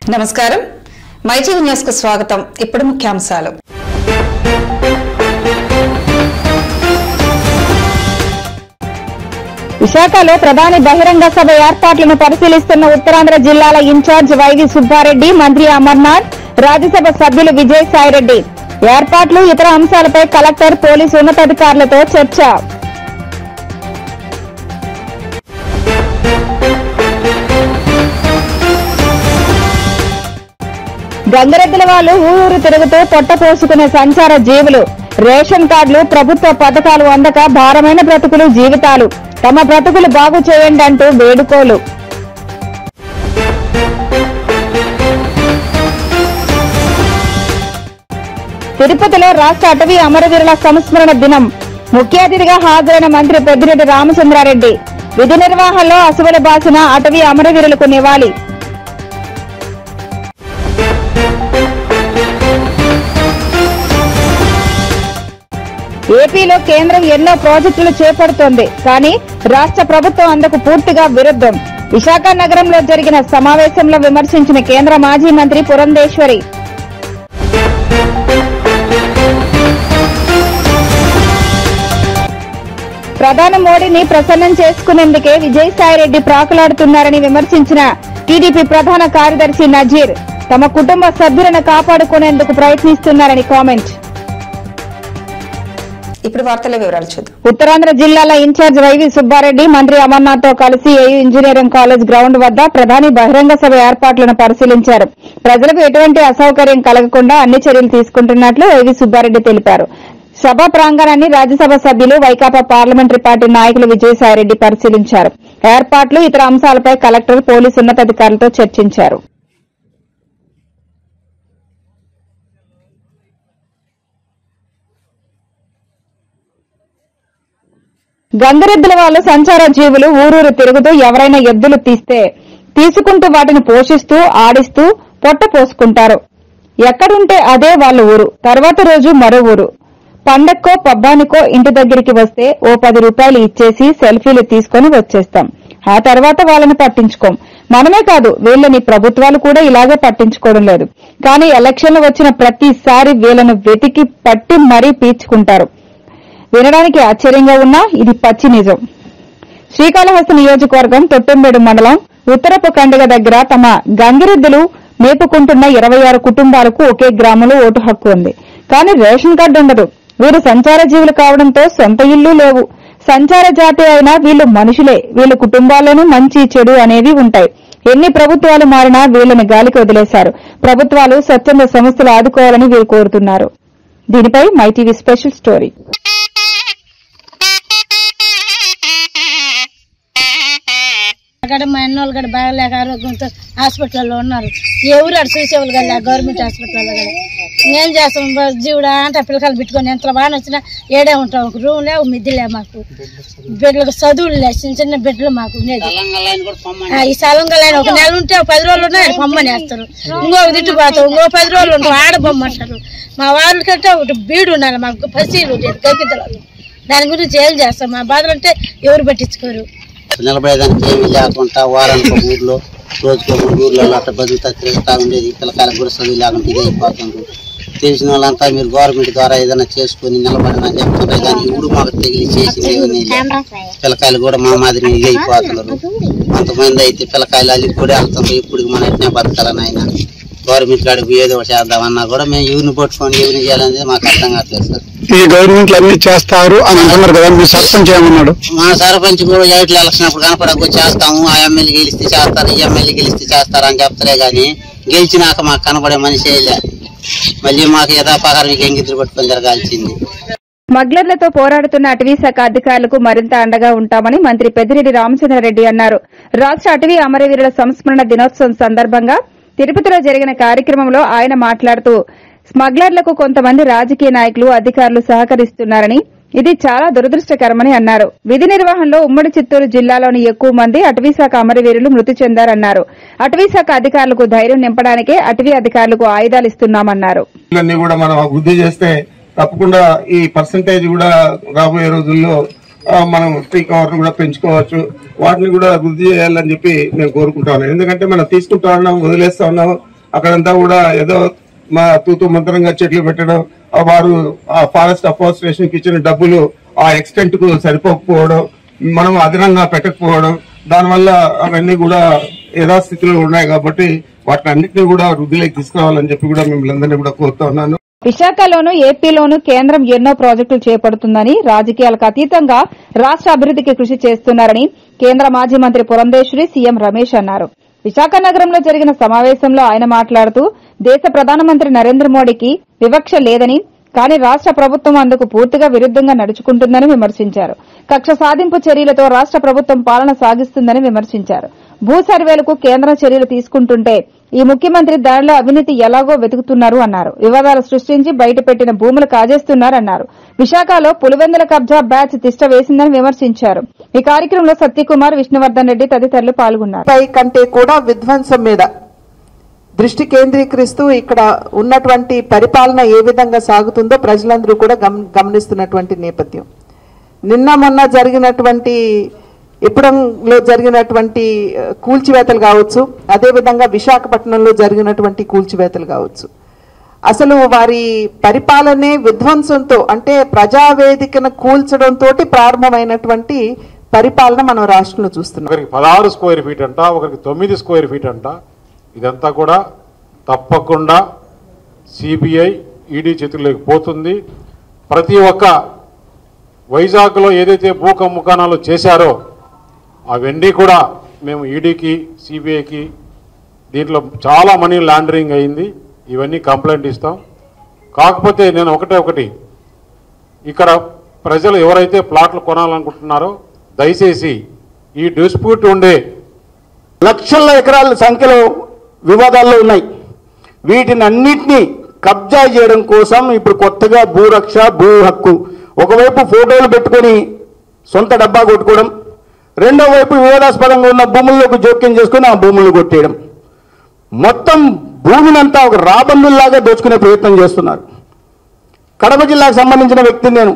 నమస్కారం MyTV news కు స్వాగతం ఇప్పుడు ముఖ్యాంశాలు విశాఖలో ప్రధాని బహిరంగ సభ ఏర్పాట్లను పరిశీలిస్తున్న ఉత్తరాంధ్ర జిల్లాల ఇన్ఛార్జ్ వైవి సుబ్బారెడ్డి మంత్రి అమర్నాథ్ రాజ్యసభ సభ్యులు విజయసాయిరెడ్డి ఏర్పాట్లు ఇతర అంశాలపై కలెక్టర్ పోలీసు ఉన్నతాధికారులతో చర్చ గంగరెద్దుల వాళ్ళు ఊరూరు తిరుగుతూ పొట్ట పోసుకునే సంచార జీవులు రేషన్ కార్డులు ప్రభుత్వ పథకాలు అందక భారమైన బ్రతుకులు జీవితాలు తమ బ్రతుకులు బాగు చేయండి అంటూ వేడుకోలు తిరుపతిలో రాష్ట్ర అటవీ అమరవీరుల సంస్మరణ దినం ముఖ్య అతిథిగా హాజరైన మంత్రి పెద్దిరెడ్డి రామచంద్రారెడ్డి విధి నిర్వహణలో అసువులు బాసిన అటవీ అమరవీరులకు నివాళి ఏపీలో కేంద్రం ఎన్నో ప్రాజెక్టులు చేపడుతోంది కానీ రాష్ట్ర ప్రభుత్వం అందుకు పూర్తిగా విరుద్ధం విశాఖ నగరంలో జరిగిన సమావేశంలో విమర్శించిన కేంద్ర మాజీ మంత్రి పురంధేశ్వరి ప్రధాని మోడీని ప్రసన్నం చేసుకునేందుకే విజయసాయిరెడ్డి ప్రాకులాడుతున్నారని విమర్శించిన టీడీపీ ప్రధాన కార్యదర్శి నజీర్ తమ కుటుంబ సభ్యులను కాపాడుకునేందుకు ప్రయత్నిస్తున్నారని కామెంట్ ఇప్పుడు వార్తల వివరాలు చూద్దాం ఉత్తరాంధ్ర జిల్లాల ఇన్ఛార్జ్ వైవి సుబ్బారెడ్డి మంత్రి అమర్నాథ్ తో కలిసి ఏయూ ఇంజనీరింగ్ కాలేజ్ గ్రౌండ్ వద్ద ప్రధాని బహిరంగ సభ ఏర్పాట్లను పరిశీలించారు ప్రజలకు ఎటువంటి అసౌకర్యం కలగకుండా అన్ని చర్యలు తీసుకుంటున్నట్లు వైవి సుబ్బారెడ్డి తెలిపారు సభా ప్రాంగణాన్ని రాజ్యసభ సభ్యులు వైకాపా పార్లమెంటరీ పార్టీ నాయకులు విజయసాయిరెడ్డి పరిశీలించారు ఏర్పాట్లు ఇతర అంశాలపై కలెక్టర్ పోలీసు ఉన్నతాధికారులతో చర్చించారు గంగరెద్దుల వాళ్ళు సంచార జీవులు ఊరూరు తిరుగుతూ ఎవరైనా ఎద్దులు తీస్తే తీసుకుంటూ వాటిని పోషిస్తూ ఆడిస్తూ పొట్ట పోసుకుంటారు ఎక్కడుంటే అదే వాళ్ళ ఊరు తర్వాత రోజు మరో ఊరు పండక్కో పబ్బానికో ఇంటి దగ్గరికి వస్తే ఓ పది రూపాయలు ఇచ్చేసి సెల్ఫీలు తీసుకొని వచ్చేస్తాం ఆ తర్వాత వాళ్ళని పట్టించుకోం మనమే కాదు వీళ్ళని ప్రభుత్వాలు కూడా ఇలాగే పట్టించుకోవడం లేదు కానీ ఎలక్షన్లు వచ్చిన ప్రతిసారి వీళ్ళను వెతికి పట్టి మరీ పీల్చుకుంటారు వినడానికి ఆశ్చర్యంగా ఉన్నా ఇది పచ్చి నిజం శ్రీకాళహస్తి నియోజకవర్గం తొట్టెంబేడు మండలం ఉత్తరపు కండగ దగ్గర తమ గంగిరెద్దులు మేపుకుంటున్న ఇరవై ఆరు కుటుంబాలకు ఒకే గ్రామంలో ఓటు హక్కు ఉంది కానీ రేషన్ కార్డు ఉండదు వీరు సంచార జీవులు కావడంతో సొంత ఇల్లు లేవు సంచార జాతి అయినా వీళ్ళు మనుషులే వీళ్ళ కుటుంబాల్లోనూ మంచి చెడు అనేవి ఉంటాయి ఎన్ని ప్రభుత్వాలు మారినా వీళ్ళని గాలికి వదిలేశారు ప్రభుత్వాలు స్వచ్ఛంద సంస్థలు ఆదుకోవాలని వీరు కోరుతున్నారు దీనిపై మైటీవీ స్పెషల్ స్టోరీ అక్కడ మా అన్నోళ్ళు కూడా బాగలేక ఆరోగ్యంతో హాస్పిటల్లో ఉన్నారు ఎవరు అటు చూసేవాళ్ళు కదా గవర్నమెంట్ హాస్పిటల్లో కూడా ఏం చేస్తాం బా, జీవుడా అంటే ఆ పిల్లకాయలు పెట్టుకొని ఎంత బాగా వచ్చినా ఏడే ఉంటాం ఒక రూమ్ లేవు మిద్దిలే మాకు బిడ్డలకు చదువులు లే చిన్న చిన్న బిడ్డలు మాకు ఉండేది ఆ, ఈ సలంగా లైన్ ఒక నెల ఉంటే ఒక పది రోజులు ఉన్నాయి బొమ్మని వేస్తారు ఇంకొక దిట్టు పోతాం ఇంకో పది రోజులు ఉంటాం ఆడ బొమ్మ అంటారు మా వాళ్ళకంటే ఒకటి బీడు ఉండాలి మాకు పసీలు ఉండేది గగిద్దలు దాని గురించి ఏం చేస్తాం మా బాధలు అంటే ఎవరు పట్టించుకోరు నిలబడేదానికి ఏమీ లేకుండా వారానికి ఒక ఊర్లో రోజుకి ఒక ఊర్లో అట్ట బతుకుతా తిరుగుతా ఉండేది పిల్లకాయలకు కూడా చదువు లేకుండా ఇది అయిపోతుంది తెలిసిన వాళ్ళంతా మీరు గవర్నమెంట్ ద్వారా ఏదైనా చేసుకొని నిలబడమని చెప్తుంటారు కానీ ఇప్పుడు మాకు తెగిలి చేసింది ఏమీ లేదు. పిల్లకాయలు కూడా మా మాదిరి ఇది అయిపోతున్నారు కొంతమంది అయితే పిల్లకాయలు అల్లి కూడా వెళ్తున్నారు ఇప్పుడు మన ఎట్నే బతకాలని ఆయన గవర్నమెంట్ కాడికి ఏదో ఒకటి చేద్దామన్నా కూడా మేము ఎవరిని పట్టుకొని ఎవరిని చేయాలనేది మాకు అర్థం కావట్లేదు సార్ ఈ గవర్నమెంట్ అన్ని చేస్తారు అని అంటున్నారు కదా మీ సర్పంచ్ ఏమన్నాడు మా సర్పంచ్ కూడా ఎయిట్లు ఎలక్షన్ అప్పుడు కనపడకు చేస్తాము ఆ ఎమ్మెల్యే గెలిస్తే చేస్తారు ఈ ఎమ్మెల్యే గెలిస్తే చేస్తారు అని చెప్తారే కానీ గెలిచినాక మాకు కనపడే మనిషి లే మళ్ళీ మాకు యథాపహారం ఎంగితులు పట్టుకొని జరగాల్సింది స్మగ్లర్లతో పోరాడుతున్న అటవీ శాఖ అధికారులకు మరింత అండగా ఉంటామని మంత్రి పెద్దిరెడ్డి రామచంద్రారెడ్డి అన్నారు రాష్ట్ర అటవీ అమరవీరుల సంస్మరణ దినోత్సవం సందర్భంగా తిరుపతిలో జరిగిన కార్యక్రమంలో ఆయన మాట్లాడుతూ స్మగ్లర్లకు కొంతమంది రాజకీయ నాయకులు అధికారులు సహకరిస్తున్నారని ఇది చాలా దురదృష్టకరమని అన్నారు విధి నిర్వహణలో ఉమ్మడి చిత్తూరు జిల్లాలోని ఎక్కువ మంది అటవీశాఖ అమరవీరులు మృతి చెందారన్నారు అటవీశాఖ అధికారులకు ధైర్యం నింపడానికే అటవీ అధికారులకు ఆయుధాలు ఇస్తున్నామన్నారు ఇవన్నీ కూడా మనం వృద్ధి చేస్తే తప్పకుండా ఈ పర్సంటేజ్ కూడా రాబోయే రోజుల్లో ఆ, మనం ఫ్రీ కవర్ కూడా పెంచుకోవచ్చు వాటిని కూడా వృద్ధి చేయాలని చెప్పి నేను కోరుకుంటా ఉన్నాను ఎందుకంటే మనం తీసుకుంటా ఉన్నాం వదిలేస్తా ఉన్నాం అక్కడంతా కూడా ఏదో మా తూతు మంత్రంగా చెట్లు పెట్టడం ఆ వారు ఆ ఫారెస్ట్ అఫోస్ట్రేషన్ కి ఇచ్చిన డబ్బులు ఆ ఎక్స్టెంట్ కు సరిపోకపోవడం మనం అదనంగా పెట్టకపోవడం దానివల్ల అవన్నీ కూడా యథాస్థితిలో ఉన్నాయి కాబట్టి వాటిని అన్నింటినీ కూడా వృద్ధిలోకి తీసుకురావాలని చెప్పి కూడా మిమ్మల్ని అందరినీ కూడా కోరుతా ఉన్నాను విశాఖలోను ఏపీలోను కేంద్రం ఎన్నో ప్రాజెక్టులు చేపడుతుందని రాజకీయాలకు అతీతంగా రాష్ట్ర అభివృద్ధికి కృషి చేస్తున్నారని కేంద్ర మాజీ మంత్రి పురంధేశ్వరి సీఎం రమేష్ అన్నారు విశాఖ నగరంలో జరిగిన సమావేశంలో ఆయన మాట్లాడుతూ దేశ ప్రధానమంత్రి నరేంద్ర మోడీకి వివక్ష లేదని కానీ రాష్ట్ర ప్రభుత్వం అందుకు పూర్తిగా విరుద్దంగా నడుచుకుంటుందని విమర్శించారు కక్ష సాధింపు చర్యలతో రాష్ట్ర ప్రభుత్వం పాలన సాగిస్తుందని విమర్శించారు భూ సర్వేలకు కేంద్రం చర్యలు తీసుకుంటుంటే ఈ ముఖ్యమంత్రి దానిలో అవినీతి ఎలాగో వెతుకుతున్నారు అన్నారు వివాదాలు సృష్టించి బయటపెట్టిన భూములు కాజేస్తున్నారన్నారు విశాఖలో పులివెందుల కబ్జా బ్యాచ్ తిష్ట వేసిందని విమర్శించారు ఈ కార్యక్రమంలో సత్యకుమార్ విష్ణువర్ధన్ రెడ్డి తదితరులు పాల్గొన్నారు పై కంటే కూడా విధ్వంసం మీద దృష్టి కేంద్రీకరిస్తూ ఇక్కడ ఉన్నటువంటి పరిపాలన ఏ విధంగా సాగుతుందో ప్రజలందరూ కూడా గమ- గమనిస్తున్నటువంటి నేపథ్యం నిన్న మొన్న జరిగినటువంటి ఇప్పుడంలో జరిగినటువంటి ఆ, కూల్చివేతలు కావచ్చు అదేవిధంగా విశాఖపట్నంలో జరిగినటువంటి కూల్చివేతలు కావచ్చు అసలు వారి పరిపాలనే విధ్వంసంతో అంటే ప్రజావేదికను కూల్చడంతో ప్రారంభమైనటువంటి పరిపాలన మనం రాష్ట్రంలో చూస్తున్నాం ఒకరికి పదహారు స్క్వేర్ ఫీట్ అంట ఒకరికి తొమ్మిది స్క్వేర్ ఫీట్ అంట ఇదంతా కూడా తప్పకుండా సిబిఐ ఈడీ చేతుల్లోకి పోతుంది ప్రతి ఒక్క వైజాగ్లో ఏదైతే భూ కుంభకోణాలు చేశారో అవన్నీ కూడా మేము ఈడీకి సిబిఐకి దీంట్లో చాలా మనీ లాండరింగ్ అయింది ఇవన్నీ కంప్లైంట్ ఇస్తాం కాకపోతే నేను ఒకటే ఒకటి ఇక్కడ ప్రజలు ఎవరైతే ప్లాట్లు కొనాలనుకుంటున్నారో దయచేసి ఈ డిస్ప్యూట్ ఉండే లక్షల ఎకరాల సంఖ్యలో వివాదాల్లో ఉన్నాయి వీటిని అన్నిటినీ కబ్జా చేయడం కోసం ఇప్పుడు కొత్తగా భూరక్ష భూ హక్కు ఒకవైపు ఫోటోలు పెట్టుకొని సొంత డబ్బా కొట్టుకోవడం రెండో వైపు వివాదాస్పదంగా ఉన్న భూముల్లోకి జోక్యం చేసుకొని ఆ భూములను కొట్టేయడం మొత్తం భూమినంతా ఒక రాబందుల్లాగా దోచుకునే ప్రయత్నం చేస్తున్నారు కడప జిల్లాకు సంబంధించిన వ్యక్తిని నేను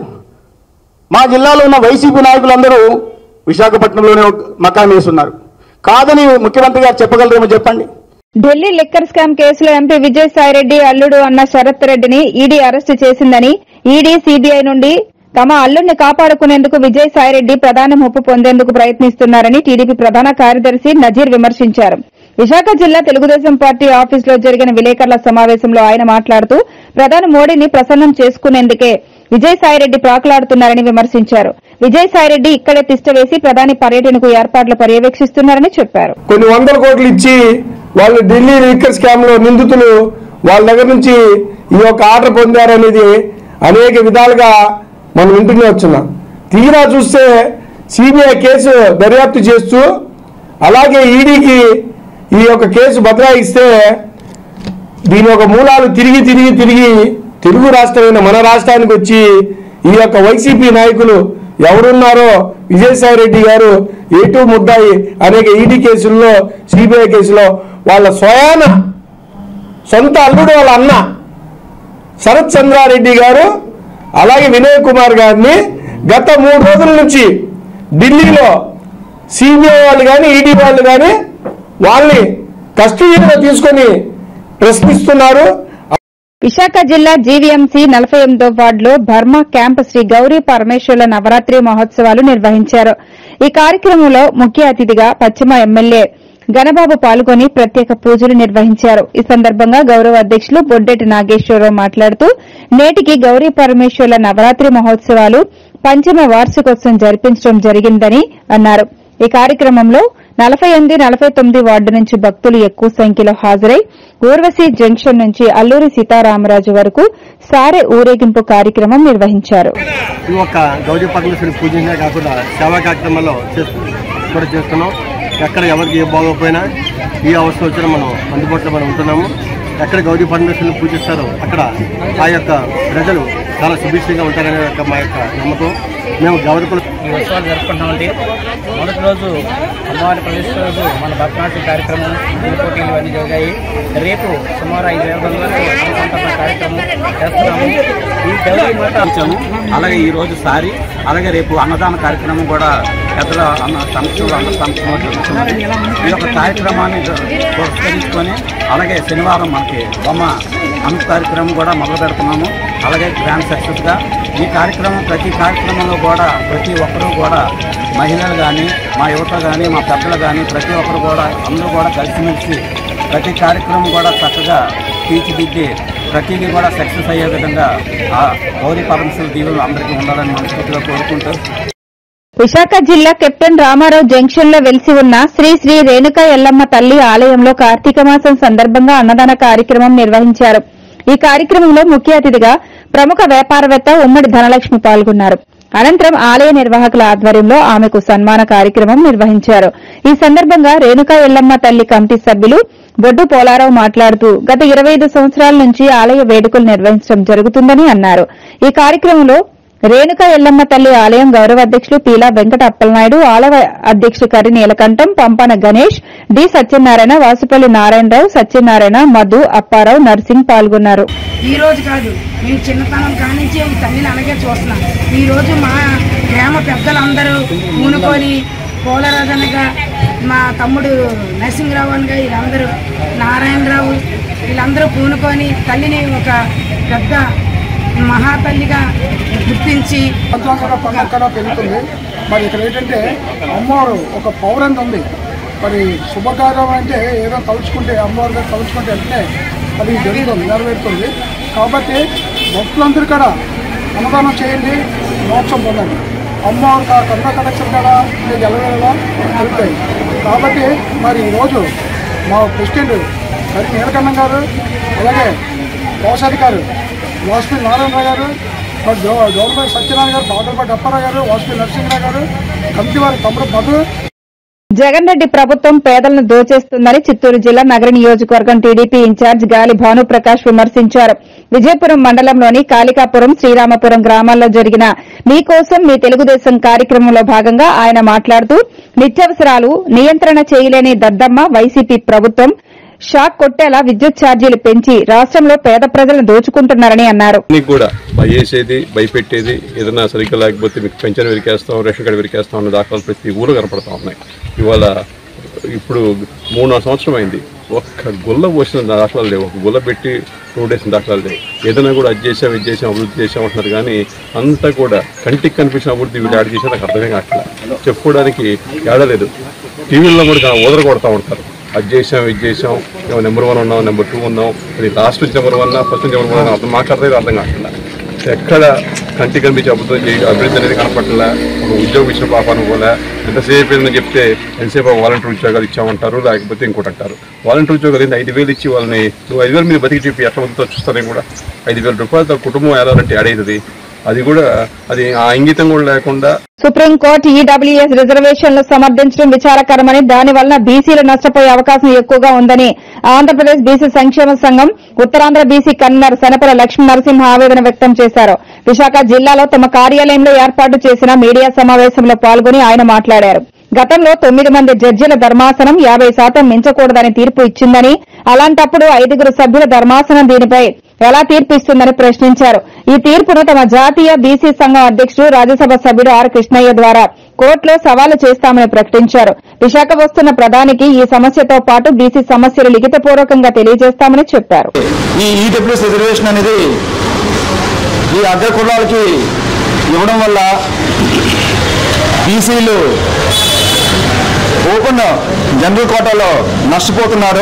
మా జిల్లాలో ఉన్న వైసీపీ నాయకులందరూ విశాఖపట్నంలోనే ఒక మకాం వేస్తున్నారు కాదని ముఖ్యమంత్రి గారు చెప్పగలరేమో చెప్పండి ఢిల్లీ లిక్కర్ స్కామ్ కేసులో ఎంపీ విజయసాయిరెడ్డి అల్లుడు అన్న శరత్ రెడ్డిని ఈడీ అరెస్టు చేసిందని ఈడీ సీబీఐ నుండి తమ అల్లుడిని కాపాడుకునేందుకు విజయసాయిరెడ్డి ప్రధాన ముప్పు పొందేందుకు ప్రయత్నిస్తున్నారని టీడీపీ ప్రధాన కార్యదర్శి నజీర్ విమర్శించారు విశాఖ జిల్లా తెలుగుదేశం పార్టీ ఆఫీసులో జరిగిన విలేకరుల సమావేశంలో ఆయన మాట్లాడుతూ ప్రధాని మోడీని ప్రసన్నం చేసుకునేందుకే విజయసాయిరెడ్డి ప్రాకులాడుతున్నారని విమర్శించారు విజయసాయిరెడ్డి ఇక్కడే తిష్టవేసి ప్రధాని పర్యటనకు ఏర్పాట్లు పర్యవేక్షిస్తున్నారని చెప్పారు కొన్ని వందల కోట్లు ఇచ్చి వాళ్ళు ఢిల్లీ లిక్కర్ స్కామ్ లో నిందితులు వాళ్ళ దగ్గర నుంచి ఈ యొక్క ఆర్డర్ పొందారనేది అనేక విధాలుగా మనం వింటూనే వచ్చున్నాం తీరా చూస్తే సిబిఐ కేసు దర్యాప్తు చేస్తూ అలాగే ఈడీకి ఈ యొక్క కేసు బదలాయిస్తే దీని యొక్క మూలాలు తిరిగి తిరిగి తిరిగి తెలుగు రాష్ట్రమైన మన రాష్ట్రానికి వచ్చి ఈ యొక్క వైసీపీ నాయకులు ఎవరున్నారో విజయసాయి రెడ్డి గారు ఏటూ ముద్దాయి అనేక ఈడీ కేసుల్లో సిబిఐ కేసులో వాళ్ళ స్వయాన సొంత అల్లుడు వాళ్ళ అన్న శరత్ చంద్రారెడ్డి గారు అలాగే వినయ్ కుమార్ గారిని గత మూడు రోజుల నుంచి ఢిల్లీలో సిబిఐ వాళ్ళు కానీ ఈడీ వాళ్ళు కానీ వాళ్ళని కస్టడీలో తీసుకొని ప్రశ్నిస్తున్నారు విశాఖ జిల్లా జీవీఎంసీ నలభై ఎనిమిదో వార్డులో బర్మా క్యాంప్ శ్రీ గౌరీ పరమేశ్వర్ల నవరాత్రి మహోత్సవాలు నిర్వహించారు ఈ కార్యక్రమంలో ముఖ్య అతిథిగా పశ్చిమ ఎమ్మెల్యే గణబాబు పాల్గొని ప్రత్యేక పూజలు నిర్వహించారు ఈ సందర్భంగా గౌరవ అధ్యక్షులు బొడ్డెటి నాగేశ్వరరావు మాట్లాడుతూ నేటికి గౌరీ పరమేశ్వర్ల నవరాత్రి మహోత్సవాలు పంచమ వార్షికోత్సవం జరిపించడం జరిగిందని అన్నారు ఈ కార్యక్రమంలో నలభై ఎనిమిది నలభై తొమ్మిది వార్డు నుంచి భక్తులు ఎక్కువ సంఖ్యలో హాజరై ఊర్వశి జంక్షన్ నుంచి అల్లూరి సీతారామరాజు వరకు సారె ఊరేగింపు కార్యక్రమం నిర్వహించారు ఈ ఒక గౌరీ పరమేశ్వరి పూజనే కాకుండా సేవా కార్యక్రమాల్లో చేస్తూ కూడా చేస్తున్నాం ఎక్కడ ఎవరికి ఏ బాగోకపోయినా ఈ అవసరం వచ్చినా మనం అందుబాటులో మనం ఉంటున్నాము ఎక్కడ గౌరీ పరమేశ్వరిని పూజిస్తారో అక్కడ ఆ యొక్క ప్రజలు చాలా సుభిక్షంగా ఉంటారనే యొక్క మా యొక్క నమ్మకం మేము గౌరీ పర- ఈ ఉత్సవాలు జరుపుకుంటామండి మొదటి రోజు అమ్మవారి ప్రవేశ రోజు మన భరతనాట్యం కార్యక్రమం గుడి పోటీలు ఇవన్నీ జరిగాయి రేపు సుమారు ఐదు వేల మంది వరకు అనుకుంటున్న కార్యక్రమం చేస్తున్నాము ఈ గౌరీ మాత ఇచ్చాము అలాగే ఈ రోజు సారి అలాగే రేపు అన్నదాన కార్యక్రమం కూడా పెద్దల అన్న సమస్యలు అందరి సమస్యలు జరుగుతున్నది ఈ యొక్క కార్యక్రమాన్ని పురస్కరించుకొని అలాగే శనివారం మనకి బొమ్మ అంత కార్యక్రమం కూడా మొదలు పెడుతున్నాము అలాగే గ్రాండ్ సక్సెస్గా ఈ కార్యక్రమం ప్రతి కార్యక్రమంలో కూడా ప్రతి ఒక్కరూ కూడా మహిళలు కానీ మా యువత కానీ మా పెద్దలు కానీ ప్రతి ఒక్కరు కూడా అందరూ కూడా కలిసిమెలిసి ప్రతి కార్యక్రమం కూడా చక్కగా తీర్చిదిద్ది ప్రతిదీ కూడా సక్సెస్ అయ్యే విధంగా ఆ గౌరీ పరమేశ్వర దీవులు అందరికీ ఉండాలని మనస్ఫూర్తిగా కోరుకుంటూ విశాఖ జిల్లా కెప్టెన్ రామారావు జంక్షన్ లో వెలిసి ఉన్న శ్రీ శ్రీ రేణుక ఎల్లమ్మ తల్లి ఆలయంలో కార్తీక మాసం సందర్భంగా అన్నదాన కార్యక్రమం నిర్వహించారు ఈ కార్యక్రమంలో ముఖ్య అతిథిగా ప్రముఖ వ్యాపారవేత్త ఉమ్మడి ధనలక్ష్మి పాల్గొన్నారు అనంతరం ఆలయ నిర్వాహకుల ఆధ్వర్యంలో ఆమెకు సన్మాన కార్యక్రమం నిర్వహించారు ఈ సందర్భంగా రేణుకా ఎల్లమ్మ తల్లి కమిటీ సభ్యులు బొడ్డు పోలారావు మాట్లాడుతూ గత ఇరవై సంవత్సరాల నుంచి ఆలయ వేడుకలు నిర్వహించడం జరుగుతుందని అన్నారు ఈ కార్యక్రమంలో రేణుక ఎల్లమ్మ తల్లి ఆలయం గౌరవ అధ్యక్షులు పీలా వెంకట అప్పలనాయుడు ఆలయ అధ్యక్షుడు కరి నీలకంఠం పంపన గణేష్ డి సత్యనారాయణ వాసుపల్లి నారాయణరావు సత్యనారాయణ మధు అప్పారావు నర్సింగ్ పాల్గొన్నారు ఈ రోజు కాదు మేము చిన్నతనం కానించి ఈ తల్లిని అలాగే చూస్తున్నాం ఈ రోజు మా గ్రామ పెద్దలందరూ పూనుకొని పోలరాజనగా మా తమ్ముడు నరసింహరావు అనగా వీళ్ళందరూ నారాయణరావు వీళ్ళందరూ పూనుకొని తల్లిని ఒక పెద్ద మహాతల్లిగా గుర్తించి సంతోషంగా పండుగ పెరుగుతుంది మరి ఇక్కడ ఏంటంటే అమ్మవారు ఒక పౌరంగా ఉంది మరి శుభకార్యం అంటే ఏదో తలుచుకుంటే అమ్మవారి గారు తలుచుకుంటే వెంటనే అది జరుగుతుంది నెరవేరుతుంది కాబట్టి భక్తులందరూ కూడా అన్నదానం చేయండి మోక్షం పొందండి అమ్మవారు కన్న కనెక్షన్ కూడా మీకు ఎలవేళలా జరుగుతాయి కాబట్టి మరి ఈరోజు మా ప్రెసిడెంట్ హరి నీలకన్న గారు అలాగే కోశాధికారి వాసుపల్లి నారాయణరావు గారు మరి జో జోలపల్లి సత్యనారాయణ గారు బాదలపాటి అప్పారావు గారు వాసుపల్లి నరసింహరావు గారు కమిటీ వారి తమ్ముడు మధు జగన్ రెడ్డి ప్రభుత్వం పేదలను దోచేస్తుందని చిత్తూరు జిల్లా నగర నియోజకవర్గం టీడీపీ ఇన్ఛార్జ్ గాలి భానుప్రకాష్ విమర్శించారు విజయపురం మండలంలోని కాళికాపురం శ్రీరామపురం గ్రామాల్లో జరిగిన మీకోసం మీ తెలుగుదేశం కార్యక్రమంలో భాగంగా ఆయన మాట్లాడుతూ నిత్యావసరాలు నియంత్రణ చేయలేని దద్దమ్మ వైసీపీ ప్రభుత్వం షాక్ కొట్టేలా విద్యుత్ ఛార్జీలు పెంచి రాష్ట్రంలో పేద ప్రజలను దోచుకుంటున్నారని అన్నారు మీకు కూడా భయేసేది భయపెట్టేది ఏదైనా సరిగ్గా లేకపోతే మీకు పెన్షన్ విరికేస్తాం రేషన్ కార్డు విరికేస్తాం అన్న దాఖలాలు ప్రతి ఊరు కనపడతా ఉన్నాయి ఇవాళ ఇప్పుడు మూడు నాలుగు సంవత్సరం అయింది ఒక్క గుల్ల పోసిన దాఖలాలు లేవు ఒక గుల్ల పెట్టి రోడ్ వేసిన దాఖలాలు లేవు ఏదైనా కూడా అది చేసాం ఇది చేసాం అభివృద్ధి చేసాం అంటున్నారు కానీ అంతా కూడా కంటికి కనిపించిన అభివృద్ధి వీళ్ళు యాడ్ చేసినా నాకు అర్థమే కావట్లేదు చెప్పుకోవడానికి ఏడలేదు టీవీల్లో కూడా ఓదర కొడతా ఉంటారు అది చేసాం ఇది చేసాం మేము నెంబర్ వన్ ఉన్నాం నెంబర్ టూ ఉన్నాం అది లాస్ట్ నుంచి నెంబర్ వన్ ఫస్ట్ నుంచి నెంబర్ వన్ అర్థం మాట్లాడలేదు అర్థం కావట్లేదు ఎక్కడ కంటి కనిపించి అభివృద్ధి చేయ అభివృద్ధి అనేది కనపడలే ఒక ఉద్యోగం ఇచ్చిన పాపాను కూడా ఎంతసేపు ఏందని చెప్తే ఎంతసేపు వాలంటీర్ ఉద్యోగాలు ఇచ్చామంటారు లేకపోతే ఇంకోటి అంటారు వాలంటీర్ ఉద్యోగాలు ఏంటి ఐదు వేలు ఇచ్చి వాళ్ళని నువ్వు ఐదు వేలు మీరు బతికి చెప్పి ఎట్లా ఉంటుందో చూస్తారని కూడా ఐదు వేల రూపాయలతో కుటుంబం ఏడాలంటే అడేది అది కూడా అది ఆ ఇంగితం కూడా లేకుండా సుప్రీంకోర్టు ఈడబ్ల్యూఎస్ రిజర్వేషన్లు సమర్థించడం విచారకరమని దాని వలన బీసీలు నష్టపోయే అవకాశం ఎక్కువగా ఉందని ఆంధ్రప్రదేశ్ బీసీ సంక్షేమ సంఘం ఉత్తరాంధ్ర బీసీ కన్వీనర్ శనపల లక్ష్మీ నరసింహ ఆవేదన వ్యక్తం చేశారు విశాఖ జిల్లాలో తమ కార్యాలయంలో ఏర్పాటు చేసిన మీడియా సమావేశంలో పాల్గొని ఆయన మాట్లాడారు గతంలో తొమ్మిది మంది జడ్జిల ధర్మాసనం యాభై శాతం మించకూడదని తీర్పు ఇచ్చిందని అలాంటప్పుడు ఐదుగురు సభ్యుల ధర్మాసనం దీనిపై ఎలా తీర్పు ఇస్తుందని ప్రశ్నించారు ఈ తీర్పును తమ జాతీయ బీసీ సంఘం అధ్యక్షుడు రాజ్యసభ సభ్యుడు ఆర్ కృష్ణయ్య ద్వారా కోర్టులో సవాలు చేస్తామని ప్రకటించారు విశాఖ వస్తున్న ప్రధానికి ఈ సమస్యతో పాటు బీసీ సమస్యలు లిఖితపూర్వకంగా తెలియజేస్తామని చెప్పారు ఈ ఈడబ్ల్యూఎస్ రిజర్వేషన్ అనేది ఈ అగ్ర కులాలకి ఇవ్వడం వల్ల బీసీలు ఓపెన్ జనరల్ కోటాలో నష్టపోతున్నారు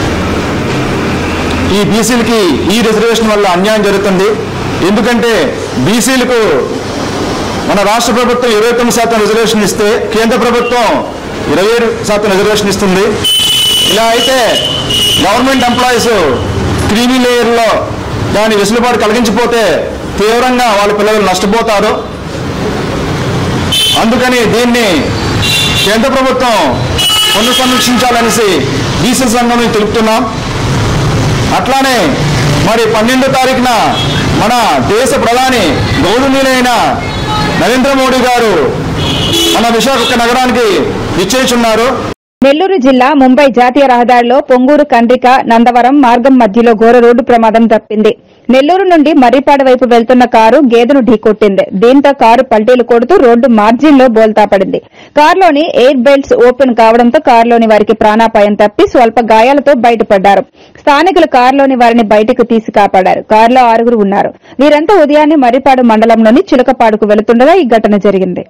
ఈ బీసీలకి ఈ రిజర్వేషన్ వల్ల అన్యాయం జరుగుతుంది ఎందుకంటే బీసీలకు మన రాష్ట్ర ప్రభుత్వం ఇరవై తొమ్మిది శాతం రిజర్వేషన్ ఇస్తే కేంద్ర ప్రభుత్వం ఇరవై ఏడు శాతం రిజర్వేషన్ ఇస్తుంది ఇలా అయితే గవర్నమెంట్ ఎంప్లాయీస్ క్రీమీ లేయర్లో దాని వెసులుబాటు కలిగించిపోతే తీవ్రంగా వాళ్ళ పిల్లలు నష్టపోతారు అందుకని దీన్ని కేంద్ర ప్రభుత్వం పునఃసమీక్షించాలనేసి బీసీ సంఘం నుంచి తెలుపుతున్నాం అట్లానే మరి పన్నెండో తారీఖున మన దేశ ప్రధాని గౌరవనీయులైన నరేంద్ర మోడీ గారు మన విశాఖ నగరానికి నిశ్చయించున్నారు నెల్లూరు జిల్లా ముంబై జాతీయ రహదారిలో పొంగూరు కండ్రిక నందవరం మార్గం మధ్యలో ఘోర రోడ్డు ప్రమాదం తప్పింది నెల్లూరు నుండి మర్రిపాడు వైపు వెళ్తున్న కారు గేదెను ఢీకొట్టింది దీంతో కారు పల్టీలు కొడుతూ రోడ్డు మార్జిన్ లో బోల్తా పడింది కారులోని ఎయిర్ బెల్ట్స్ ఓపెన్ కావడంతో కారులోని వారికి ప్రాణాపాయం తప్పి స్వల్ప గాయాలతో బయటపడ్డారు స్థానికులు కారులోని వారిని బయటకు తీసి కాపాడారు కారులో ఆరుగురు ఉన్నారు వీరంతా ఉదయాన్నే మర్రిపాడు మండలంలోని చిలకపాడుకు వెళుతుండగా ఈ ఘటన జరిగింది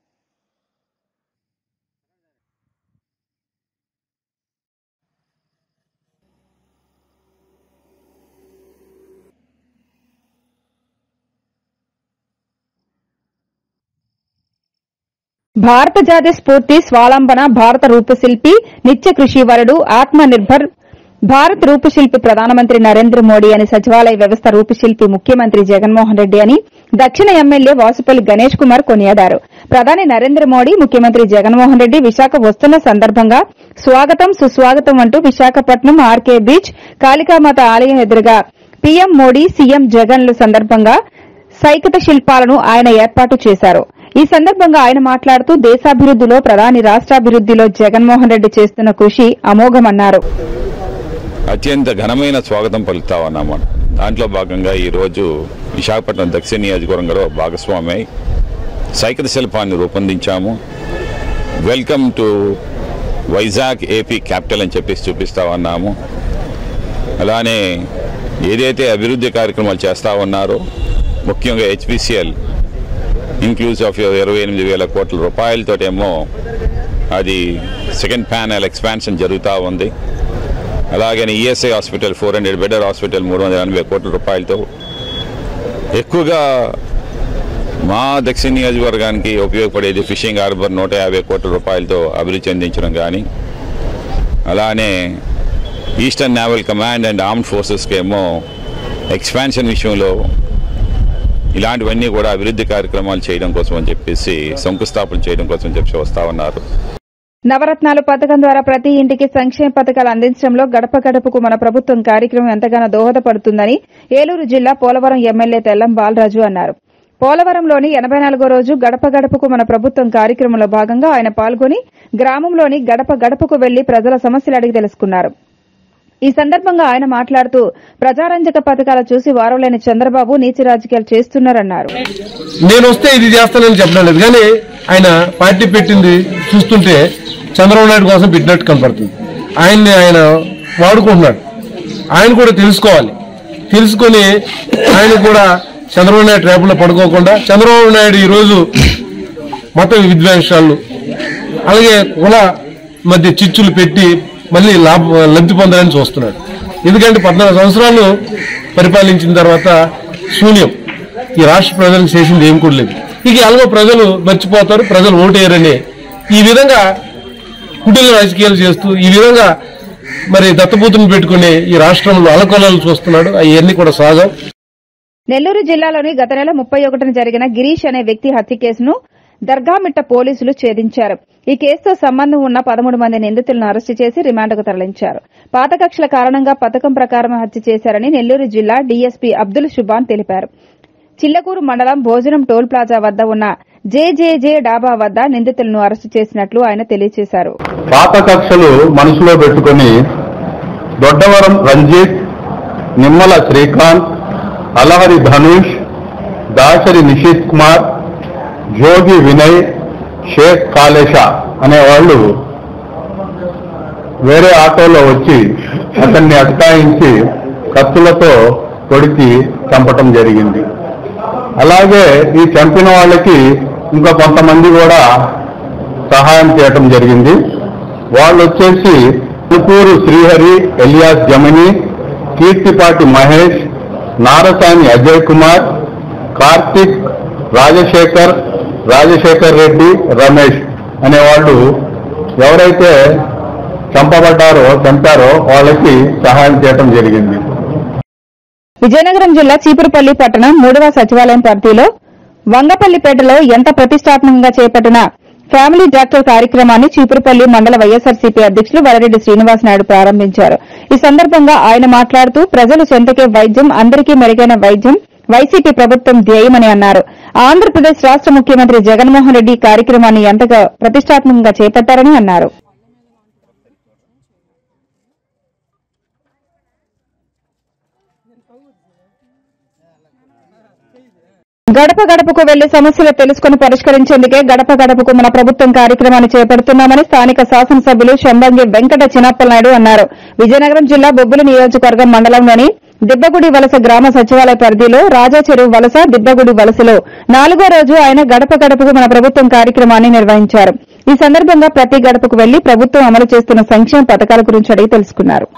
భారత జాతి స్ఫూర్తి స్వాలంబన భారత రూపశిల్పి నిత్య కృషివరుడు ఆత్మ నిర్భర్ భారత్ రూపశిల్పి ప్రధానమంత్రి నరేంద్ర మోడీ అని సచివాలయ వ్యవస్థ రూపశిల్పి ముఖ్యమంత్రి జగన్మోహన్ రెడ్డి అని దక్షిణ ఎమ్మెల్యే వాసుపల్లి గణేష్ కుమార్ కొనియాడారు ప్రధాని నరేంద్ర మోడీ ముఖ్యమంత్రి జగన్మోహన్ రెడ్డి విశాఖ వస్తున్న సందర్భంగా స్వాగతం సుస్వాగతం అంటూ విశాఖపట్నం ఆర్కే బీచ్ కాళికామాత ఆలయం ఎదురుగా పీఎం మోడీ సీఎం జగన్ల సందర్భంగా సైకత శిల్పాలను ఆయన ఏర్పాటు చేశారు ఈ సందర్భంగా ఆయన మాట్లాడుతూ దేశాభివృద్దిలో ప్రధాని రాష్ట్రాభివృద్దిలో జగన్మోహన్ రెడ్డి చేస్తున్న కృషి అమోఘమన్నారు అత్యంత ఘనమైన స్వాగతం పలుకుతా ఉన్నామాట దాంట్లో భాగంగా ఈరోజు విశాఖపట్నం దక్షిణ నియోజకవర్గంలో భాగస్వామి అయి సైకత శిల్పాన్ని రూపొందించాము welcome to Vizag AP capital అని చెప్పేసి చూపిస్తా ఉన్నాము అలానే ఏదైతే అభివృద్ధి కార్యక్రమాలు చేస్తూ ఉన్నారో ముఖ్యంగా హెచ్పిసిఎల్ ఇంక్లూజివ్ ఆఫ్ ఇరవై ఎనిమిది వేల కోట్ల రూపాయలతోటేమో అది సెకండ్ ప్యానల్ ఎక్స్పాన్షన్ జరుగుతూ ఉంది అలాగని ESI hospital four hundred bedded hospital మూడు వందల ఎనభై కోట్ల రూపాయలతో ఎక్కువగా మా దక్షిణ నియోజకవర్గానికి ఉపయోగపడేది ఫిషింగ్ హార్బర్ నూట యాభై కోట్ల రూపాయలతో అభివృద్ధి చెందించడం కానీ అలానే eastern naval command and armed ఫోర్సెస్కి ఏమో ఎక్స్పాన్షన్ విషయంలో ఇలాంటివన్నీ కూడా అభివృద్ధి కార్యక్రమాలు చేయడం కోసం అని చెప్పేసి శంకుస్థాపన చేయడం కోసం చెప్పి వస్తా ఉన్నారు నవరత్నాలు పథకం ద్వారా ప్రతి ఇంటికి సంక్షేమ పథకాలు అందించడంలో గడప గడపకు మన ప్రభుత్వం కార్యక్రమం ఎంతగానో దోహదపడుతుందని ఏలూరు జిల్లా పోలవరం ఎమ్మెల్యే తెల్లం బాలరాజు అన్నారు పోలవరంలోని ఎనబై నాలుగో రోజు గడప గడపకు మన ప్రభుత్వం కార్యక్రమంలో భాగంగా ఆయన పాల్గొని గ్రామంలోని గడప గడపకు వెళ్లి ప్రజల సమస్యలు అడిగి తెలుసుకున్నారు ఈ సందర్భంగా ఆయన మాట్లాడుతూ ప్రజారంజక పథకాలు చూసి వారలేని చంద్రబాబు నీచి రాజకీయాలు చేస్తున్నారన్నారు నేను వస్తే ఇది చేస్తానని చెప్పడం లేదు కానీ ఆయన పార్టీ పెట్టింది చూస్తుంటే చంద్రబాబు నాయుడు కోసం పెట్టినట్టు కనపడుతుంది ఆయన్ని ఆయన వాడుకుంటున్నాడు ఆయన కూడా తెలుసుకోవాలి తెలుసుకొని ఆయన కూడా చంద్రబాబు నాయుడు ట్రాపులో పడుకోకుండా చంద్రబాబు నాయుడు ఈరోజు మత విద్వేషాలు అలాగే కుల మధ్య చిచ్చులు పెట్టి మళ్ళీ లాభ లబ్ధి పొందాలని చూస్తున్నాడు ఎందుకంటే పద్నాలుగు సంవత్సరాలు పరిపాలించిన తర్వాత శూన్యం ఈ రాష్ట్ర ప్రజలకు చేసింది ఏం కూడా లేదు ఇక ఎలాగో ప్రజలు మర్చిపోతారు ప్రజలు ఓటేయరని ఈ విధంగా కుటిల రాజకీయాలు చేస్తూ ఈ విధంగా మరి దత్తబూతుని పెట్టుకుని ఈ రాష్ట్రంలో అలకొలాలు చూస్తున్నాడు అవన్నీ కూడా సహజం నెల్లూరు జిల్లాలోని గత నెల ముప్పై ఒకటిన జరిగిన గిరీష్ అనే వ్యక్తి హత్య కేసును దర్గామిట్ట పోలీసులు ఛేదించారు ఈ కేసుతో సంబంధం ఉన్న పదమూడు మంది నిందితులను అరెస్టు చేసి రిమాండ్కు తరలించారు పాత కక్షల కారణంగా పథకం ప్రకారం హత్య చేశారని నెల్లూరు జిల్లా డీఎస్పీ అబ్దుల్ షుబాన్ తెలిపారు చిల్లకూరు మండలం భోజనం టోల్ ప్లాజా వద్ద ఉన్న జేజేజే డాబా వద్ద నిందితులను అరెస్టు చేసినట్లు ఆయన తెలియజేశారు పాత కక్షలు మనసులో పెట్టుకొని దొడ్డవరం రంజిత్ నిమ్మల శ్రీకాంత్ అలహరి ధనుష్ దాసరి నిషిత్ కుమార్ జోగి వినయ్ షేక్ కాలేష అనేవాళ్ళు వేరే ఆటోలో వచ్చి అతన్ని అటకాయించి కత్తులతో పొడిచి చంపటం జరిగింది అలాగే ఈ చంపిన వాళ్ళకి ఇంకా కొంతమంది కూడా సహాయం చేయటం జరిగింది వాళ్ళు వచ్చేసి పులుపూరు శ్రీహరి ఎలియాస్ జమిని కీర్తిపాటి మహేష్ నారసాని అజయ్ కుమార్ కార్తిక్ రాజశేఖర్ రాజశేఖర్ రెడ్డి రమేష్ అనేవాళ్ళు ఎవరైతే చంపబడ్డారో చంపారో వాళ్ళకి సహాయం చేయటం జరిగింది విజయనగరం జిల్లా చీపురుపల్లి పట్టణం మూడవ సచివాలయం పరిధిలో వంగపల్లిపేటలో ఎంత ప్రతిష్టాత్మకంగా చేపట్టిన ఫ్యామిలీ డాక్టర్ కార్యక్రమాన్ని చీపురుపల్లి మండల వైఎస్సార్సీపీ అధ్యక్షులు వరరెడ్డి శ్రీనివాస్ నాయుడు ప్రారంభించారు ఈ సందర్భంగా ఆయన మాట్లాడుతూ ప్రజలు చెంతకే వైద్యం అందరికీ మెరుగైన వైద్యం వైసీపీ ప్రభుత్వం ధ్యేయమని అన్నారు ఆంధ్రప్రదేశ్ రాష్ట ముఖ్యమంత్రి జగన్మోహన్ రెడ్డి ఈ కార్యక్రమాన్ని ఎంతగా ప్రతిష్టాత్మకంగా చేపట్టారని అన్నారు గడప గడపకు వెళ్లి సమస్యలు తెలుసుకుని పరిష్కరించేందుకే గడప గడపకు మన ప్రభుత్వం కార్యక్రమాన్ని చేపడుతున్నామని స్థానిక శాసనసభ్యులు శంబంగి వెంకట చిన్నప్పలనాయుడు అన్నారు విజయనగరం జిల్లా బొబ్బులు నియోజకవర్గం మండలంలోని దిబ్బగుడి వలస గ్రామ సచివాలయ పరిధిలో రాజా చెరువు వలస దిబ్బగుడి వలసలో నాలుగో రోజు ఆయన గడప గడపకు మన ప్రభుత్వం కార్యక్రమాన్ని నిర్వహించారు ఈ సందర్భంగా ప్రతి గడపకు వెళ్లి ప్రభుత్వం అమలు చేస్తున్న సంక్షేమ పథకాల గురించి అడిగి తెలుసుకున్నారు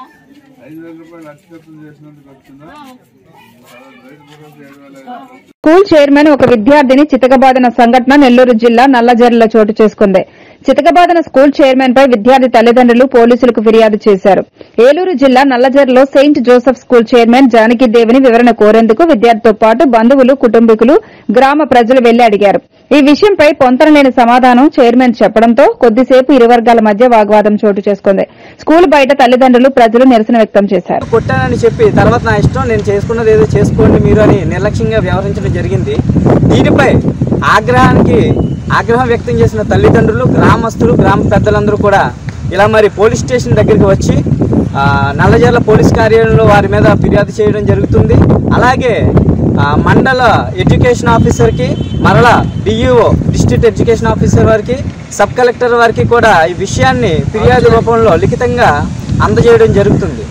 స్కూల్ చైర్మన్ ఒక విద్యార్థిని చితకబాదిన సంఘటన నెల్లూరు జిల్లా నల్లజర్లలో చోటు చేసుకుంది చితకబాదిన స్కూల్ చైర్మన్ పై విద్యార్థి తల్లిదండ్రులు పోలీసులకు ఫిర్యాదు చేశారు ఏలూరు జిల్లా నల్లజర్లలో సెయింట్ జోసెఫ్ స్కూల్ చైర్మన్ జానకిదేవిని వివరణ కోరేందుకు విద్యార్థితో పాటు బంధువులు కుటుంబీకులు గ్రామ ప్రజలు వెళ్లి అడిగారు ఈ విషయంపై పొంతనలేని సమాధానం చైర్మన్ చెప్పడంతో కొద్దిసేపు ఇరు వర్గాల మధ్య వాగ్వాదం చోటు చేసుకుంది స్కూల్ బయట తల్లిదండ్రులు ప్రజలు నిరసన వ్యక్తం చేశారు కొట్టానని చెప్పి తర్వాత నా ఇష్టం నేను చేసుకున్నది ఏదో చేసుకోండి మీరు అని నిర్లక్ష్యంగా వ్యవహరించడం జరిగింది దీనిపై ఆగ్రహానికి ఆగ్రహం వ్యక్తం చేసిన తల్లిదండ్రులు గ్రామస్తులు గ్రామ పెద్దలందరూ కూడా ఇలా మరి పోలీస్ స్టేషన్ దగ్గరికి వచ్చి ఆ, నల్లజర్ల పోలీస్ కార్యాలయంలో వారి మీద ఫిర్యాదు చేయడం జరుగుతుంది అలాగే ఆ, మండల ఎడ్యుకేషన్ ఆఫీసర్కి మరలా డిఈఓ డిస్ట్రిక్ట్ ఎడ్యుకేషన్ ఆఫీసర్ వారికి సబ్ కలెక్టర్ వారికి కూడా ఈ విషయాన్ని ఫిర్యాదు రూపంలో లిఖితంగా అందజేయడం జరుగుతుంది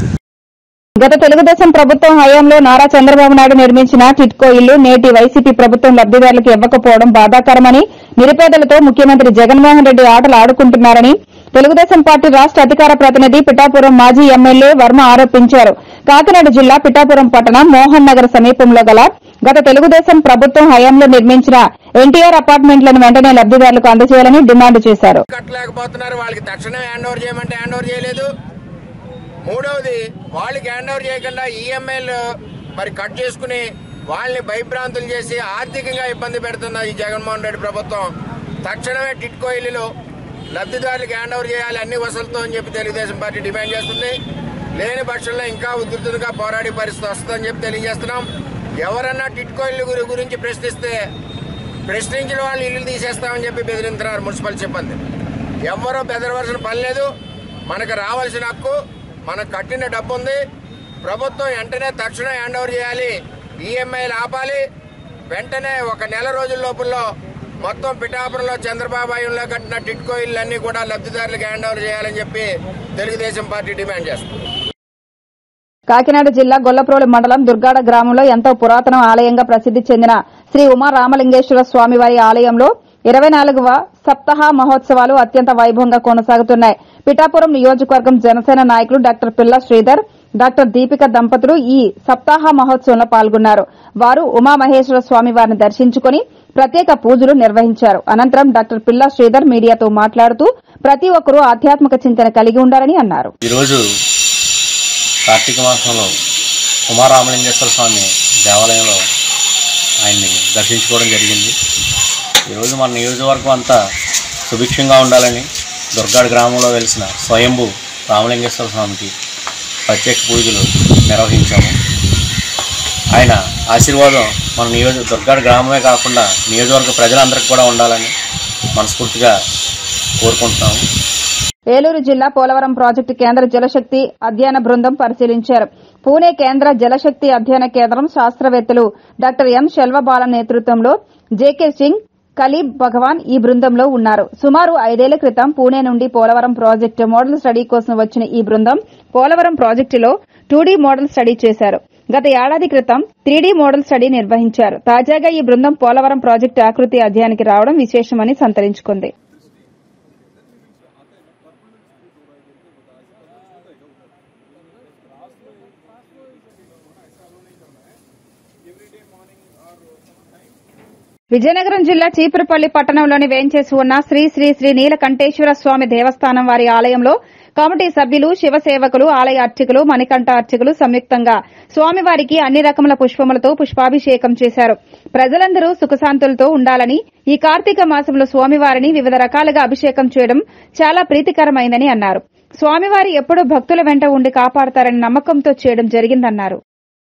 గత తెలుగుదేశం ప్రభుత్వం హయాంలో నారా చంద్రబాబు నాయుడు నిర్మించిన టిట్కో ఇల్లు నేటి వైసీపీ ప్రభుత్వం లబ్దిదారులకు ఇవ్వకపోవడం బాధాకరమని నిరుపేదలతో ముఖ్యమంత్రి జగన్మోహన్ రెడ్డి ఆటలు ఆడుకుంటున్నారని తెలుగుదేశం పార్టీ రాష్ట అధికార ప్రతినిధి పిఠాపురం మాజీ ఎమ్మెల్యే వర్మ ఆరోపించారు కాకినాడ జిల్లా పిఠాపురం పట్టణం మోహన్ నగర్ సమీపంలో గల గత తెలుగుదేశం ప్రభుత్వం హయాంలో నిర్మించిన ఎన్టీఆర్ అపార్ట్మెంట్లను వెంటనే లబ్దిదారులకు అందజేయాలని డిమాండ్ చేశారు కట్టలేకపోతున్నారు వాళ్ళకి తక్షణం హ్యాండ్ ఓవర్ చేయమంటే హ్యాండ్ ఓవర్ చేయలేదు మూడవది వాళ్ళకి హ్యాండ్ ఓవర్ చేయకుండా ఈఎంఐలు మరి కట్ చేసుకుని వాళ్ళని భయభ్రాంతులు చేసి ఆర్థికంగా ఇబ్బంది పెడుతున్న ఈ జగన్మోహన్ రెడ్డి ప్రభుత్వం తక్షణమే టిట్కో ఇల్లులు లబ్ధిదారులకు హ్యాండ్ ఓవర్ చేయాలి అన్ని వసతులతో అని చెప్పి తెలుగుదేశం పార్టీ డిమాండ్ చేస్తుంది లేని పక్షంలో ఇంకా ఉధృతంగా పోరాడే పరిస్థితి వస్తుందని చెప్పి తెలియజేస్తున్నాం ఎవరన్నా టిట్కో ఇల్లు గురి- గురించి ప్రశ్నిస్తే ప్రశ్నించిన వాళ్ళు ఇల్లు తీసేస్తామని చెప్పి బెదిరింటున్నారు మున్సిపల్ సిబ్బంది ఎవరో బెదరవలసిన పని లేదు మనకు రావాల్సిన హక్కు మనకు కట్టిన డబ్బు ఉంది ప్రభుత్వం వెంటనే తక్షణం హ్యాండ్ ఓవర్ చేయాలి ఈఎంఐలు ఆపాలి వెంటనే ఒక నెల రోజుల లోపల మొత్తం పిఠాపురంలో చంద్రబాబు హయాంలో కట్టిన టిట్కో ఇళ్ళన్నీ కూడా లబ్ధిదారులకు హ్యాండ్ ఓవర్ చేయాలని చెప్పి తెలుగుదేశం పార్టీ డిమాండ్ చేస్తుంది కాకినాడ జిల్లా గొల్లప్రోలు మండలం దుర్గాడ గ్రామంలో ఎంతో పురాతన ఆలయంగా ప్రసిద్ది చెందిన శ్రీ ఉమా రామలింగేశ్వర స్వామివారి ఆలయంలో ఇరవై నాలుగవ సప్తాహ మహోత్సవాలు అత్యంత వైభవంగా కొనసాగుతున్నాయి పిఠాపురం నియోజకవర్గం జనసేన నాయకులు డాక్టర్ పిల్ల శ్రీధర్ డాక్టర్ దీపిక దంపతులు ఈ సప్తాహ మహోత్సవంలో పాల్గొన్నారు వారు ఉమామహేశ్వర స్వామి వారిని దర్శించుకుని ప్రత్యేక పూజలు నిర్వహించారు అనంతరం డాక్టర్ పిల్ల శ్రీధర్ మీడియాతో మాట్లాడుతూ ప్రతి ఒక్కరూ ఆధ్యాత్మిక చింతన కలిగి ఉండాలని అన్నారు ఈరోజు కార్తీక మాసంలో ఉమారామలింగేశ్వర స్వామి దేవాలయంలో ఆయన్ని దర్శించుకోవడం జరిగింది ఈరోజు మన నియోజకవర్గం అంతా సుభిక్షంగా ఉండాలని దుర్గాడ్ గ్రామంలో వెలిసిన స్వయంభు రామలింగేశ్వర స్వామికి ప్రత్యేక పూజలు నిర్వహించాము ఆయన ఆశీర్వాదం మన నియోజక దుర్గాడ్ గ్రామమే కాకుండా నియోజకవర్గ ప్రజలందరికీ కూడా ఉండాలని మనస్ఫూర్తిగా కోరుకుంటున్నాము ఏలూరు జిల్లా పోలవరం ప్రాజెక్టు కేంద్ర జలశక్తి అధ్యయన బృందం పరిశీలించారు పూణే కేంద్ర జలశక్తి అధ్యయన కేంద్రం శాస్త్రవేత్తలు డాక్టర్ ఎం శెల్వబాల నేతృత్వంలో జేకే సింగ్ కలీబ్ భగవాన్ ఈ బృందంలో ఉన్నారు సుమారు ఐదేళ్ల క్రితం పూణే నుండి పోలవరం ప్రాజెక్టు మోడల్ స్టడీ కోసం వచ్చిన ఈ బృందం పోలవరం ప్రాజెక్టులో టూడీ మోడల్ స్టడీ చేశారు గత ఏడాది క్రితం త్రీడీ మోడల్ స్టడీ నిర్వహించారు తాజాగా ఈ బృందం పోలవరం ప్రాజెక్టు ఆకృతి అధ్యయనానికి రావడం విశేషమని సంతరించుకుంది విజయనగరం జిల్లా చీపురుపల్లి పట్టణంలోని వేంచేసి ఉన్న శ్రీ శ్రీ శ్రీ నీలకంఠేశ్వర స్వామి దేవస్థానం వారి ఆలయంలో కమిటీ సభ్యులు శివ సేవకులు ఆలయ అర్చకులు మణికంఠ అర్చకులు సంయుక్తంగా స్వామివారికి అన్ని రకముల పుష్పములతో పుష్పాభిషేకం చేశారు ప్రజలందరూ సుఖశాంతులతో ఉండాలని ఈ కార్తీక మాసంలో స్వామివారిని వివిధ రకాలుగా అభిషేకం చేయడం చాలా ప్రీతికరమైందని అన్నారు స్వామివారి ఎప్పుడూ భక్తుల వెంట ఉండి కాపాడతారని నమ్మకంతో చేయడం జరిగిందన్నారు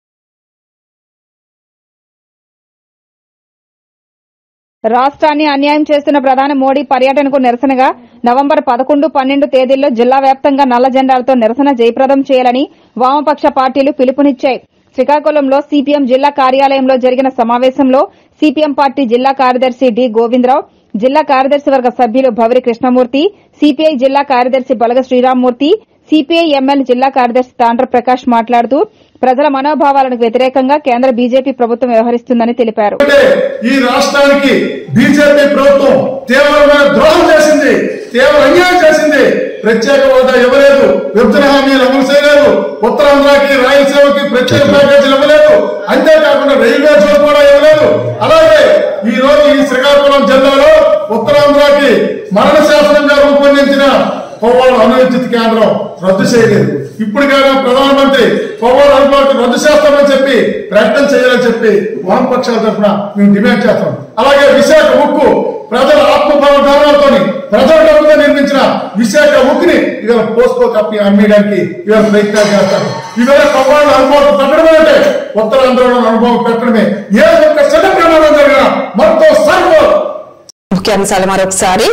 రాష్ట్రాన్ని అన్యాయం చేస్తున్న ప్రధాని మోడీ పర్యటనకు నిరసనగా నవంబర్ పదకొండు పన్నెండు తేదీల్లో జిల్లా వ్యాప్తంగా నల్ల జెండాలతో నిరసన జయప్రదం చేయాలని వామపక్ష పార్టీలు పిలుపునిచ్చాయి శ్రీకాకుళంలో సిపిఎం జిల్లా కార్యాలయంలో జరిగిన సమావేశంలో సిపిఎం పార్టీ జిల్లా కార్యదర్శి డి గోవిందరావు జిల్లా కార్యదర్శి వర్గ సభ్యులు భవరి కృష్ణమూర్తి సిపిఐ జిల్లా కార్యదర్శి బలగ శ్రీరామ్మూర్తి సిపిఐ ఎంఎల్ జిల్లా కార్యదర్శి తాండ్ర ప్రకాష్ మాట్లాడుతూ ప్రజల మనోభావాలకు వ్యతిరేకంగా కేంద్ర బీజేపీ ప్రభుత్వం వ్యవహరిస్తుందని తెలిపారు ఈ రాష్ట్రానికి బీజేపీ ప్రభుత్వం తీవ్రమైన ద్రోహం చేసింది తీవ్ర అన్యాయం చేసింది ప్రత్యేక హోదా ఇవ్వలేదు విభజన హామీలు అమలు చేయలేదు ఉత్తరాంధ్రకి రాయలసీమకి ప్రత్యేక ప్యాకేజీలు ఇవ్వలేదు అంతేకాకుండా రైల్వే జోన్ కూడా ఇవ్వలేదు అలాగే ఈ రోజు ఈ శ్రీకాకుళం జిల్లాలో ఉత్తరాంధ్రకి మరణ శాసనంగా రూపొందించిన పోవాల అనువిద్యుత్ కేంద్రం రద్దు చేయలేదు ఇప్పటికైనా ప్రధానమంత్రి పోవాల అనుభవానికి రద్దు చేస్తామని చెప్పి ప్రకటన చేయాలని చెప్పి వామపక్షాల తరఫున మేము డిమాండ్ చేస్తాం అలాగే విశాఖ ఉక్కు ప్రజల ఆత్మభావనాలతో ప్రజల డబ్బుతో నిర్మించిన విశాఖ ఉక్కుని ఇవాళ పోస్కో కప్పి అమ్మేయడానికి ఇవాళ ప్రయత్నాలు చేస్తారు ఇవాళ పోవాల అనుభవం పెట్టడమే అంటే ఉత్తరాంధ్రలో అనుభవం పెట్టడమే ఏ ఒక్క చిన్న ప్రమాదం జరిగినా మొత్తం సర్వ ముఖ్యాంశాలు మరొకసారి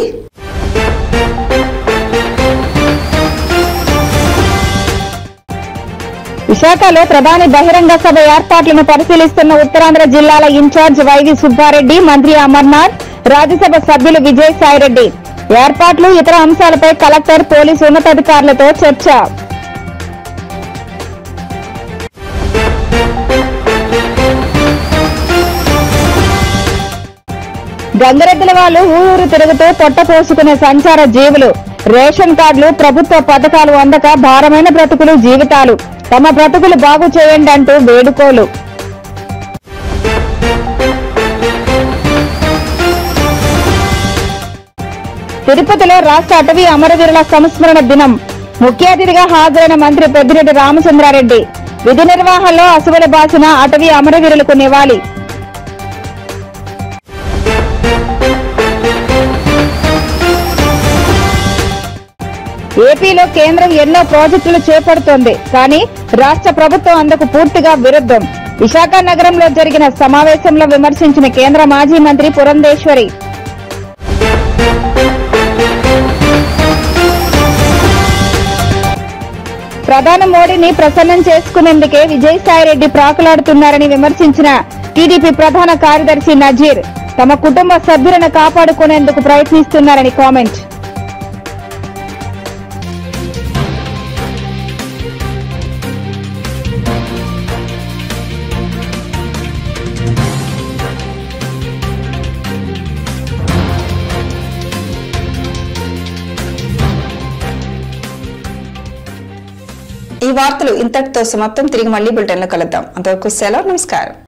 విశాఖలో ప్రధాని బహిరంగ సభ ఏర్పాట్లను పరిశీలిస్తున్న ఉత్తరాంధ్ర జిల్లాల ఇన్ఛార్జ్ వైవి సుబ్బారెడ్డి మంత్రి అమర్నాథ్ రాజ్యసభ సభ్యులు విజయసాయిరెడ్డి ఏర్పాట్లు ఇతర అంశాలపై కలెక్టర్ పోలీసు ఉన్నతాధికారులతో చర్చ గంగరెద్దుల వాళ్ళు ఊరూరు తిరుగుతూ పొట్ట పోసుకునే సంచార జీవులు రేషన్ కార్డులు ప్రభుత్వ పథకాలు అందక భారమైన బ్రతుకులు జీవితాలు తమ బ్రతుకులు బాగు చేయండి అంటూ వేడుకోలు తిరుపతిలో రాష్ట్ర అటవీ అమరవీరుల సంస్మరణ దినం ముఖ్య అతిథిగా హాజరైన మంత్రి పెద్దిరెడ్డి రామచంద్రారెడ్డి విధి నిర్వహణలో అసువుల బాసిన అటవీ అమరవీరులకు నివాళి ఏపీలో కేంద్రం ఎన్నో ప్రాజెక్టులు చేపడుతోంది కానీ రాష్ట్ర ప్రభుత్వం అందుకు పూర్తిగా విరుద్ధం విశాఖ నగరంలో జరిగిన సమావేశంలో విమర్శించిన కేంద్ర మాజీ మంత్రి పురంధేశ్వరి ప్రధాని మోడీని ప్రసన్నం చేసుకునేందుకే విజయసాయిరెడ్డి ప్రాకులాడుతున్నారని విమర్శించిన టీడీపీ ప్రధాన కార్యదర్శి నజీర్ తమ కుటుంబ సభ్యులను కాపాడుకునేందుకు ప్రయత్నిస్తున్నారని కామెంట్ ఈ వార్తలు ఇంతటితో సమాప్తం తిరిగి మళ్ళీ బులెటిన్లో కలుద్దాం అంతవరకు సెలవు నమస్కారం